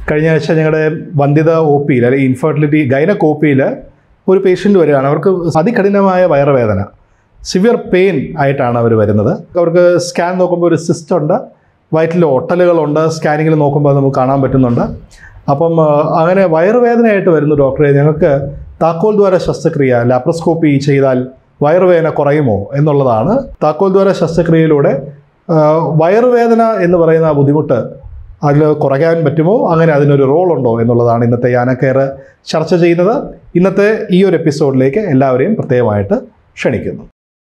കഴിഞ്ഞ ആഴ്ച ഞങ്ങളുടെ വന്ധ്യത ഒ പിയിൽ അല്ലെങ്കിൽ ഇൻഫെർട്ടിലിറ്റി ഗൈനക് ഒ പിയിൽ ഒരു പേഷ്യൻ്റ് വരികയാണ് അവർക്ക് അതികഠിനമായ വയറുവേദന സിവിയർ പെയിൻ ആയിട്ടാണ് അവർ വരുന്നത് അവർക്ക് സ്കാൻ നോക്കുമ്പോൾ ഒരു സിസ്റ്റ് ഉണ്ട് വയറ്റിൽ ഒട്ടലുകളുണ്ട് സ്കാനിങ്ങിൽ നോക്കുമ്പോൾ അത് നമുക്ക് കാണാൻ പറ്റുന്നുണ്ട് അപ്പം ആ, അങ്ങനെ വയറുവേദനയായിട്ട് വരുന്നു ഡോക്ടറെ ഞങ്ങൾക്ക് താക്കോൽ ദ്വാര ശസ്ത്രക്രിയ ലാപ്രോസ്കോപ്പി ചെയ്താൽ വയറുവേദന കുറയുമോ എന്നുള്ളതാണ് താക്കോൽ ദ്വാര ശസ്ത്രക്രിയയിലൂടെ ആ, വയറുവേദന എന്ന് പറയുന്ന ആ ബുദ്ധിമുട്ട് അതിൽ കുറയ്ക്കാൻ പറ്റുമോ അങ്ങനെ അതിനൊരു റോൾ ഉണ്ടോ എന്നുള്ളതാണ് ഇന്നത്തെ യാനക്കെയർ ചർച്ച ചെയ്യുന്നത് ഇന്നത്തെ ഈ ഒരു എപ്പിസോഡിലേക്ക് എല്ലാവരെയും പ്രത്യേകമായിട്ട് ക്ഷണിക്കുന്നു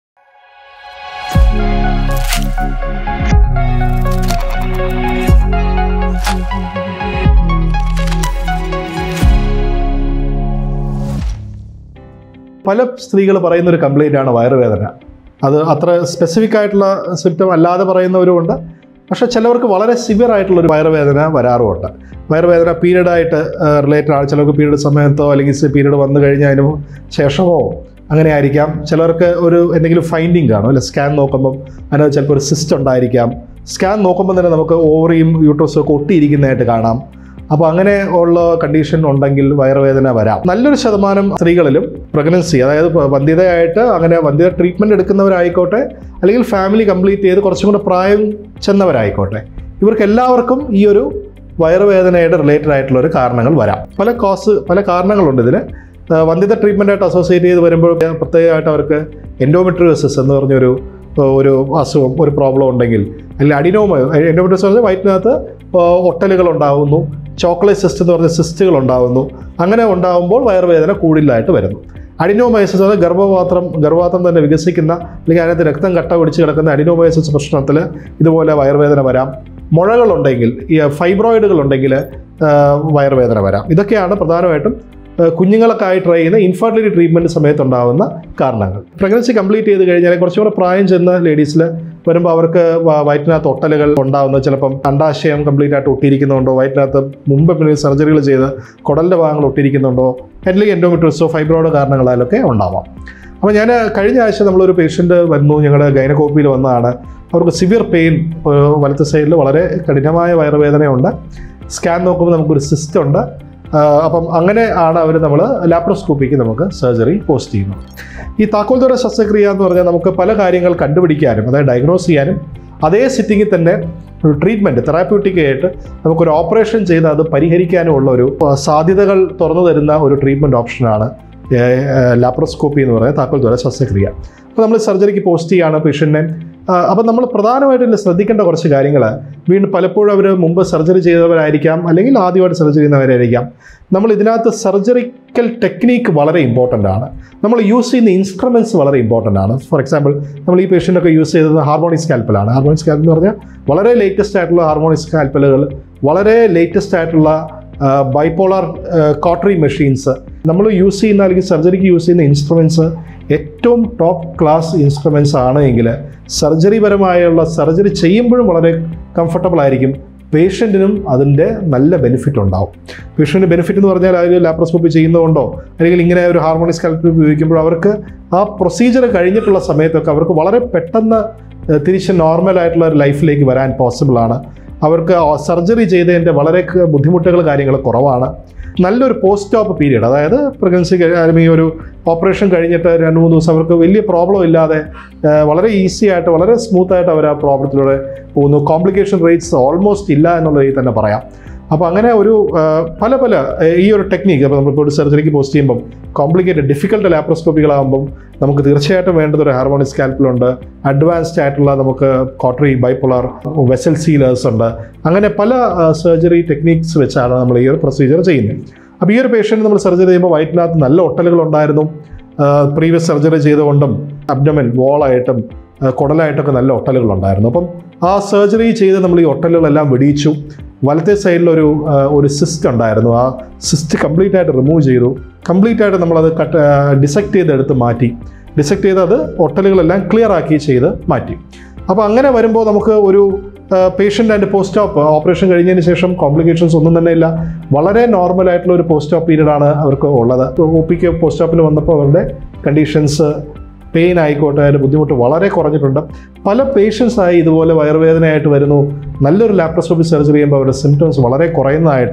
പല സ്ത്രീകൾ പറയുന്ന ഒരു കംപ്ലൈൻ്റ് ആണ് വയറുവേദന അത് അത്ര സ്പെസിഫിക് ആയിട്ടുള്ള സിംറ്റം അല്ലാതെ പറയുന്നവരുമുണ്ട് പക്ഷേ ചിലവർക്ക് വളരെ സിവിയർ ആയിട്ടുള്ള ഒരു വയറുവേദന വരാറുമുണ്ട് വയറുവേദന പീരീഡ് ആയിട്ട് റിലേറ്റഡ് ആണ് ചിലർക്ക് പീരീഡ് സമയത്തോ അല്ലെങ്കിൽ പീരീഡ് വന്നു കഴിഞ്ഞതിന് ശേഷമോ അങ്ങനെ ആയിരിക്കാം ചിലർക്ക് ഒരു എന്തെങ്കിലും ഫൈൻഡിങ് കാണും അല്ലെ സ്കാൻ നോക്കുമ്പം അതിനകത്ത് ചിലപ്പോൾ ഒരു സിസ്റ്റ് ഉണ്ടായിരിക്കാം സ്കാൻ നോക്കുമ്പോൾ തന്നെ നമുക്ക് ഓവറിയും യൂട്രസും ഒക്കെ ഒട്ടിയിരിക്കുന്നതായിട്ട് കാണാം അപ്പോൾ അങ്ങനെ ഉള്ള കണ്ടീഷൻ ഉണ്ടെങ്കിൽ വയറുവേദന വരാം നല്ലൊരു ശതമാനം സ്ത്രീകളിലും പ്രഗ്നൻസി അതായത് പ- വന്ധ്യതയായിട്ട് അങ്ങനെ വന്ധ്യത ട്രീറ്റ്മെൻറ്റ് എടുക്കുന്നവരായിക്കോട്ടെ അല്ലെങ്കിൽ ഫാമിലി കംപ്ലീറ്റ് ചെയ്ത് കുറച്ചും കൂടെ പ്രായം ചെന്നവരായിക്കോട്ടെ ഇവർക്ക് എല്ലാവർക്കും ഈ ഒരു വയറുവേദനയുടെ റിലേറ്റഡ് ആയിട്ടുള്ള ഒരു കാരണങ്ങൾ വരാം പല കോസ് പല കാരണങ്ങളുണ്ട് ഇതിന് ആ, വന്ധ്യത ട്രീറ്റ്മെൻറ്റായിട്ട് അസോസിയേറ്റ് ചെയ്ത് വരുമ്പോൾ പ്രത്യേകമായിട്ട് അവർക്ക് എൻഡോമെട്രിയോസിസ് എന്ന് പറഞ്ഞൊരു ഒരു അസുഖം ഒരു പ്രോബ്ലം ഉണ്ടെങ്കിൽ അല്ലെങ്കിൽ അഡിനോമ എൻഡോമെട്രിയോസിസ് പറഞ്ഞാൽ വയറ്റിനകത്ത് ഒട്ടലുകൾ ഉണ്ടാകുന്നു ചോക്ലേറ്റ് സിസ്റ്റ് എന്ന് പറഞ്ഞ സിസ്റ്റുകൾ ഉണ്ടാകുന്നു അങ്ങനെ ഉണ്ടാകുമ്പോൾ വയറുവേദന കൂടുതലായിട്ട് വരുന്നു അഡിനോമൈസിസ് അതായത് ഗർഭപാത്രം ഗർഭപാത്രം തന്നെ വികസിക്കുന്ന അല്ലെങ്കിൽ അതിനകത്ത് രക്തം കട്ട പിടിച്ച് കിടക്കുന്ന അഡിനോമൈസിസ് പ്രശ്നത്തിൽ ഇതുപോലെ വയറുവേദന വരാം മുഴകളുണ്ടെങ്കിൽ ഈ ഫൈബ്രോയിഡുകൾ ഉണ്ടെങ്കിൽ ആ, വയറുവേദന വരാം ഇതൊക്കെയാണ് പ്രധാനമായിട്ടും ആ, കുഞ്ഞുങ്ങളൊക്കെ ആയി ട്രൈ ചെയ്യുന്ന ഇൻഫെർട്ടിലിറ്റി ട്രീറ്റ്മെൻറ്റ് സമയത്തുണ്ടാകുന്ന കാരണങ്ങൾ പ്രഗ്നൻസി കംപ്ലീറ്റ് ചെയ്ത് കഴിഞ്ഞാൽ കുറച്ചും കൂടെ പ്രായം ചെന്ന ലേഡീസിൽ വരുമ്പോൾ അവർക്ക് വ- വയറ്റിനകത്ത് ഒട്ടലുകൾ ഉണ്ടാകുന്നത് ചിലപ്പം അണ്ടാശയം കംപ്ലീറ്റ് ആയിട്ട് ഒട്ടിയിരിക്കുന്നുണ്ടോ വയറ്റിനകത്ത് മുമ്പ് പിന്നെ സർജറികൾ ചെയ്ത് കുടലിൻ്റെ ഭാഗങ്ങൾ ഒട്ടിയിരിക്കുന്നുണ്ടോ അല്ലെങ്കിൽ എൻഡോമെട്രിസോ ഫൈബ്രോയിഡ് കാരണങ്ങളാലൊക്കെ ഉണ്ടാവാം അപ്പോൾ ഞാൻ കഴിഞ്ഞ ആഴ്ച നമ്മളൊരു പേഷ്യൻ്റ് വന്നു ഞങ്ങളുടെ ഗൈനക്കോപ്പിയിൽ വന്നതാണ് അവർക്ക് സിവിയർ പെയിൻ വലത്തെ സൈഡിൽ വളരെ കഠിനമായ വയറുവേദനയുണ്ട് സ്കാൻ നോക്കുമ്പോൾ നമുക്കൊരു സിസ്റ്റ് ഉണ്ട് ആ, അപ്പം അങ്ങനെ ആണ് അവർ നമ്മൾ ലാപ്രോസ്കോപ്പിക്ക് നമുക്ക് സർജറി പോസ്റ്റ് ചെയ്യുന്നത് ഈ താക്കോൽ ദ്വാര ശസ്ത്രക്രിയ എന്ന് പറഞ്ഞാൽ നമുക്ക് പല കാര്യങ്ങൾ കണ്ടുപിടിക്കാനും അതായത് ഡയഗ്നോസ് ചെയ്യാനും അതേ സിറ്റിങ്ങിൽ തന്നെ ഒരു ട്രീറ്റ്മെൻറ്റ് തെറാപ്യൂട്ടിക് ആയിട്ട് നമുക്കൊരു ഓപ്പറേഷൻ ചെയ്ത് അത് പരിഹരിക്കാനുമുള്ള ഒരു ആ, സാധ്യതകൾ തുറന്നു തരുന്ന ഒരു ട്രീറ്റ്മെൻറ്റ് ഓപ്ഷനാണ് ലാപ്രോസ്കോപ്പി എന്ന് പറയുന്നത് താക്കോൽ ദ്വാര ശസ്ത്രക്രിയ അപ്പോൾ നമ്മൾ സർജറിക്ക് പോസ്റ്റ് ചെയ്യുകയാണ് പേഷ്യൻറ്റിനെ അപ്പം നമ്മൾ പ്രധാനമായിട്ടും ഇതിൽ ശ്രദ്ധിക്കേണ്ട കുറച്ച് കാര്യങ്ങൾ വീണ്ടും പലപ്പോഴും അവർ മുമ്പ് സർജറി ചെയ്തവരായിരിക്കാം അല്ലെങ്കിൽ ആദ്യമായിട്ട് സർജറി ചെയ്യുന്നവരായിരിക്കാം നമ്മൾ ഇതിനകത്ത് സർജറിക്കൽ ടെക്നീക്ക് വളരെ ഇമ്പോർട്ടൻ്റ് ആണ് നമ്മൾ യൂസ് ചെയ്യുന്ന ഇൻസ്ട്രുമെൻറ്റ്സ് വളരെ ഇമ്പോർട്ടൻ്റ് ആണ് ഫോർ എക്സാമ്പിൾ നമ്മൾ ഈ പേഷ്യൻ്റൊക്കെ യൂസ് ചെയ്തത് ഹാർമോണിക് സ്കാൽപ്പലാണ് ഹാർമോണിക് സ്കാൽപ്പ് എന്ന് പറഞ്ഞാൽ വളരെ ലേറ്റസ്റ്റ് ആയിട്ടുള്ള ഹാർമോണിക് സ്കാൽപ്പലുകൾ വളരെ ലേറ്റസ്റ്റ് ആയിട്ടുള്ള ബൈപ്പോളാർ കോട്ടറി മെഷീൻസ് നമ്മൾ യൂസ് ചെയ്യുന്ന അല്ലെങ്കിൽ സർജറിക്ക് യൂസ് ചെയ്യുന്ന ഇൻസ്ട്രുമെൻറ്റ്സ് ഏറ്റവും ടോപ്പ് ക്ലാസ് ഇൻസ്ട്രുമെൻറ്റ്സ് ആണ് എങ്കിൽ സർജറി പരമായുള്ള സർജറി ചെയ്യുമ്പോഴും വളരെ കംഫർട്ടബിൾ ആയിരിക്കും പേഷ്യൻറ്റിനും അതിൻ്റെ നല്ല ബെനിഫിറ്റ് ഉണ്ടാവും പേഷ്യൻറ്റിന് ബെനിഫിറ്റ് എന്ന് പറഞ്ഞാൽ അതിൽ ലാപ്രോസ്കോപ്പി ചെയ്യുന്നതുകൊണ്ടോ അല്ലെങ്കിൽ ഇങ്ങനെ ഒരു ഹാർമോണിക് സ്കാൽപ്പ് ഉപയോഗിക്കുമ്പോൾ അവർക്ക് ആ പ്രൊസീജിയർ കഴിഞ്ഞിട്ടുള്ള സമയത്തൊക്കെ അവർക്ക് വളരെ പെട്ടെന്ന് ഏഹ്, തിരിച്ച് നോർമൽ ആയിട്ടുള്ള ഒരു ലൈഫിലേക്ക് വരാൻ പോസിബിൾ ആണ് അവർക്ക് സർജറി ചെയ്തതിൻ്റെ വളരെ ക- ബുദ്ധിമുട്ടുകൾ കാര്യങ്ങൾ കുറവാണ് നല്ലൊരു പോസ്റ്റ് ഓപ്പ് പീരീഡ് അതായത് പ്രഗ്നൻസി അല്ലെങ്കിൽ ഈ ഒരു ഓപ്പറേഷൻ കഴിഞ്ഞിട്ട് രണ്ട് മൂന്ന് ദിവസം അവർക്ക് വലിയ പ്രോബ്ലം ഇല്ലാതെ ആ, വളരെ ഈസി ആയിട്ട് വളരെ സ്മൂത്ത് ആയിട്ട് അവർ ആ പ്രോബ്ലത്തിലൂടെ പോകുന്നു കോംപ്ലിക്കേഷൻ റേറ്റ്സ് ഓൾമോസ്റ്റ് ഇല്ല എന്നുള്ള രീതിയിൽ തന്നെ പറയാം അപ്പോൾ അങ്ങനെ ഒരു ആ, പല പല ആ, ഈ ഒരു ടെക്നീക്ക് അപ്പോൾ നമ്മളിപ്പോൾ ഒരു സർജറിക്ക് പോസ്റ്റ് ചെയ്യുമ്പം കോംപ്ലിക്കേറ്റഡ് ഡിഫിക്കൽട്ട് ലാപ്രോസ്കോപ്പികളാകുമ്പം നമുക്ക് തീർച്ചയായിട്ടും വേണ്ടത് ഒരു ഹാർമോണിക് സ്കാൽപ്പിലുണ്ട് അഡ്വാൻസ്ഡ് ആയിട്ടുള്ള നമുക്ക് കോട്ടറി ബൈപ്പോളാർ വെസൽ സീലേഴ്സ് ഉണ്ട് അങ്ങനെ പല സർജറി ടെക്നീക്സ് വെച്ചാണ് നമ്മൾ ഈ ഒരു പ്രൊസീജിയർ ചെയ്യുന്നത് അപ്പോൾ ഈ ഒരു പേഷ്യൻറ്റ് നമ്മൾ സർജറി ചെയ്യുമ്പോൾ വയറ്റിനകത്ത് നല്ല ഒട്ടലുകൾ ഉണ്ടായിരുന്നു പ്രീവിയസ് സർജറി ചെയ്തുകൊണ്ടും അബ്ഡമൻ വോളായിട്ടും ആ, കുടലായിട്ടൊക്കെ നല്ല ഒട്ടലുകൾ ഉണ്ടായിരുന്നു അപ്പം ആ സർജറി ചെയ്ത് നമ്മൾ ഈ ഒട്ടലുകളെല്ലാം വെടിയിച്ചു വലത്തെ സൈഡിൽ ഒരു ആ, ഒരു സിസ്റ്റ് ഉണ്ടായിരുന്നു ആ സിസ്റ്റ് കംപ്ലീറ്റ് ആയിട്ട് റിമൂവ് ചെയ്തു കംപ്ലീറ്റ് ആയിട്ട് നമ്മളത് കട്ട് ഡിസെക്ട് ചെയ്തെടുത്ത് മാറ്റി ഡിസെക്ട് ചെയ്ത് അത് ഒട്ടലുകളെല്ലാം ക്ലിയർ ആക്കി ചെയ്ത് മാറ്റി അപ്പോൾ അങ്ങനെ വരുമ്പോൾ നമുക്ക് ഒരു patient and post op operation കഴിഞ്ഞതിന് ശേഷം കോംപ്ലിക്കേഷൻസ് ഒന്നും തന്നെ ഇല്ല വളരെ നോർമൽ ആയിട്ടുള്ള ഒരു പോസ്റ്റ് ഓപ്പ് പീരീഡ് ആണ് അവർക്ക് ഉള്ളത് ഒ പിക്ക് പോസ്റ്റ് ഓപ്പിൽ വന്നപ്പോൾ അവരുടെ കണ്ടീഷൻസ് പെയിൻ ആയിക്കോട്ടെ അതിൻ്റെ ബുദ്ധിമുട്ട് വളരെ കുറഞ്ഞിട്ടുണ്ട് പല പേഷ്യൻസായി ഇതുപോലെ വയറുവേദനയായിട്ട് വരുന്നു നല്ലൊരു ലാപ്രോസ്കോപ്പി സർജറി ചെയ്യുമ്പോൾ അവരുടെ സിംറ്റംസ് വളരെ കുറയുന്നതായിട്ട്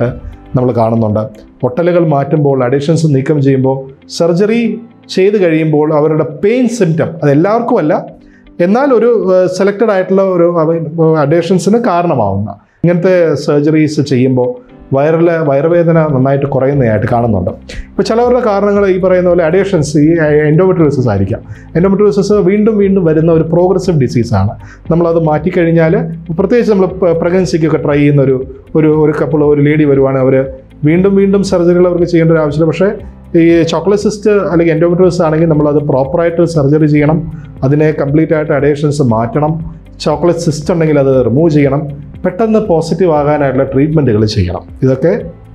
നമ്മൾ കാണുന്നുണ്ട് പൊട്ടലുകൾ മാറ്റുമ്പോൾ അഡീഷൻസ് നീക്കം ചെയ്യുമ്പോൾ സർജറി ചെയ്ത് കഴിയുമ്പോൾ അവരുടെ പെയിൻ സിംറ്റം അത് എല്ലാവർക്കും അല്ല എന്നാൽ ഒരു സെലക്റ്റഡ് ആയിട്ടുള്ള ഒരു അഡീഷൻസിന് കാരണമാവുന്ന ഇങ്ങനത്തെ സർജറീസ് ചെയ്യുമ്പോൾ വയറിലെ വയറുവേദന നന്നായിട്ട് കുറയുന്നതായിട്ട് കാണുന്നുണ്ട് ഇപ്പോൾ ചിലവരുടെ കാരണങ്ങൾ ഈ പറയുന്ന പോലെ അഡീഷൻസ് ഈ എൻഡോമെട്രിയോസിസ് ആയിരിക്കാം എൻഡോമെട്രിയോസിസ് വീണ്ടും വീണ്ടും വരുന്ന ഒരു പ്രോഗ്രസീവ് ഡിസീസാണ് നമ്മളത് മാറ്റിക്കഴിഞ്ഞാൽ പ്രത്യേകിച്ച് നമ്മൾ പ്രഗ്നൻസിക്കൊക്കെ ട്രൈ ചെയ്യുന്ന ഒരു ഒരു ഒരു കപ്പിൾ ഒരു ലേഡി വരുവാണെങ്കിൽ അവർ വീണ്ടും വീണ്ടും സർജറികൾ അവർക്ക് ചെയ്യേണ്ട ഒരു ആവശ്യമില്ല പക്ഷേ ഈ ചോക്ലേറ്റ് സിസ്റ്റ് അല്ലെങ്കിൽ എൻഡോമെട്രിയോസിസ് ആണെങ്കിൽ നമ്മളത് പ്രോപ്പറായിട്ട് സർജറി ചെയ്യണം അതിനെ കംപ്ലീറ്റ് ആയിട്ട് അഡേഷൻസ് മാറ്റണം ചോക്ലേറ്റ് സിസ്റ്റ് ഉണ്ടെങ്കിൽ അത് റിമൂവ് ചെയ്യണം പെട്ടെന്ന് പോസിറ്റീവ് ആകാനായിട്ടുള്ള ട്രീറ്റ്മെൻറ്റുകൾ ചെയ്യണം ഇതൊക്കെ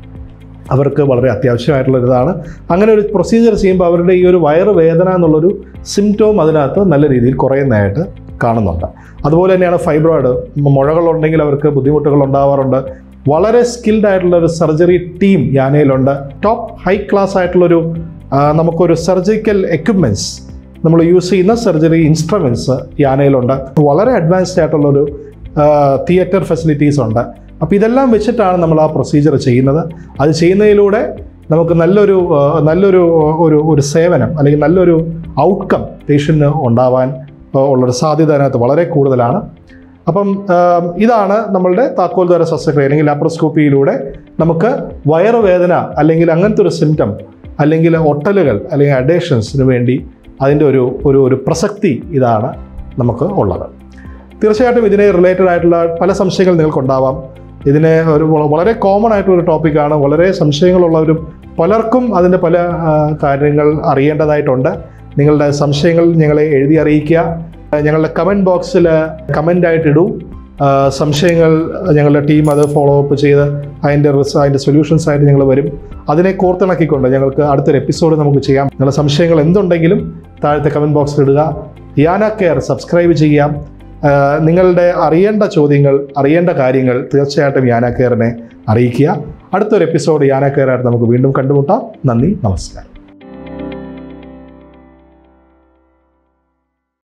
അവർക്ക് വളരെ അത്യാവശ്യമായിട്ടുള്ള ഇതാണ് അങ്ങനെ ഒരു പ്രൊസീജിയർ ചെയ്യുമ്പോൾ അവരുടെ ഈ ഒരു വയറ് വേദന എന്നുള്ളൊരു സിംറ്റവും അതിനകത്ത് നല്ല രീതിയിൽ കുറയുന്നതായിട്ട് കാണുന്നുണ്ട് അതുപോലെ തന്നെയാണ് ഫൈബ്രോയിഡ് മുഴകളുണ്ടെങ്കിൽ അവർക്ക് ബുദ്ധിമുട്ടുകൾ ഉണ്ടാവാറുണ്ട് വളരെ സ്കിൽഡ് ആയിട്ടുള്ള ഒരു സർജറി ടീം യാനയിലുണ്ട് ടോപ്പ് ഹൈ ക്ലാസ് ആയിട്ടുള്ളൊരു ആ, നമുക്കൊരു സർജിക്കൽ എക്യുപ്മെൻറ്റ്സ് നമ്മൾ യൂസ് ചെയ്യുന്ന സർജറി ഇൻസ്ട്രുമെൻറ്റ്സ് യാനയിലുണ്ട് വളരെ അഡ്വാൻസ്ഡ് ആയിട്ടുള്ളൊരു തിയേറ്റർ ഫെസിലിറ്റീസ് ഉണ്ട് അപ്പോൾ ഇതെല്ലാം വെച്ചിട്ടാണ് നമ്മൾ ആ പ്രൊസീജിയർ ചെയ്യുന്നത് അത് ചെയ്യുന്നതിലൂടെ നമുക്ക് നല്ലൊരു ആ, നല്ലൊരു ഒരു ഒരു സേവനം അല്ലെങ്കിൽ നല്ലൊരു ഔട്ട്കം പേഷ്യൻറ്റിന് ഉണ്ടാവാൻ ആ, ഉള്ളൊരു സാധ്യത അതിനകത്ത് വളരെ കൂടുതലാണ് അപ്പം ആ, ഇതാണ് നമ്മളുടെ താക്കോൽ ദ്വാര ശസ്ത്രക്രിയ അല്ലെങ്കിൽ ലാപ്രോസ്കോപ്പിയിലൂടെ നമുക്ക് വയറുവേദന അല്ലെങ്കിൽ അങ്ങനത്തെ ഒരു സിംറ്റം അല്ലെങ്കിൽ ഒട്ടലുകൾ അല്ലെങ്കിൽ അഡേഷൻസിന് വേണ്ടി അതിൻ്റെ ഒരു ഒരു ഒരു പ്രസക്തി ഇതാണ് നമുക്ക് ഉള്ളത് തീർച്ചയായിട്ടും ഇതിനെ റിലേറ്റഡ് ആയിട്ടുള്ള പല സംശയങ്ങൾ നിങ്ങൾക്കുണ്ടാവാം ഇതിനെ ഒരു വ- വളരെ കോമൺ ആയിട്ടുള്ള ഒരു ടോപ്പിക്കാണ് വളരെ സംശയങ്ങളുള്ളവരും പലർക്കും അതിൻ്റെ പല ആ, കാര്യങ്ങൾ അറിയേണ്ടതായിട്ടുണ്ട് നിങ്ങളുടെ സംശയങ്ങൾ ഞങ്ങളെ എഴുതി അറിയിക്കുക ആ, ഞങ്ങളുടെ കമൻറ്റ് ബോക്സിൽ കമൻ്റ് ആയിട്ട് ഇടൂ ആ, സംശയങ്ങൾ ഞങ്ങളുടെ ടീം അത് ഫോളോ അപ്പ് ചെയ്ത് അതിൻ്റെ റിസ് അതിൻ്റെ സൊല്യൂഷൻസ് ആയിട്ട് ഞങ്ങൾ വരും അതിനെ കോർത്തിണക്കിക്കൊണ്ട് ഞങ്ങൾക്ക് അടുത്തൊരു എപ്പിസോഡ് നമുക്ക് ചെയ്യാം നിങ്ങളുടെ സംശയങ്ങൾ എന്തുണ്ടെങ്കിലും താഴത്തെ കമൻറ്റ് ബോക്സിൽ ഇടുക യാന കെയർ സബ്സ്ക്രൈബ് ചെയ്യാം ആ, നിങ്ങളുടെ അറിയേണ്ട ചോദ്യങ്ങൾ അറിയേണ്ട കാര്യങ്ങൾ തീർച്ചയായിട്ടും യാന കെയറിനെ അറിയിക്കുക അടുത്തൊരു എപ്പിസോഡ് യാന കെയറായിട്ട് നമുക്ക് വീണ്ടും കണ്ടുമുട്ടാം നന്ദി നമസ്കാരം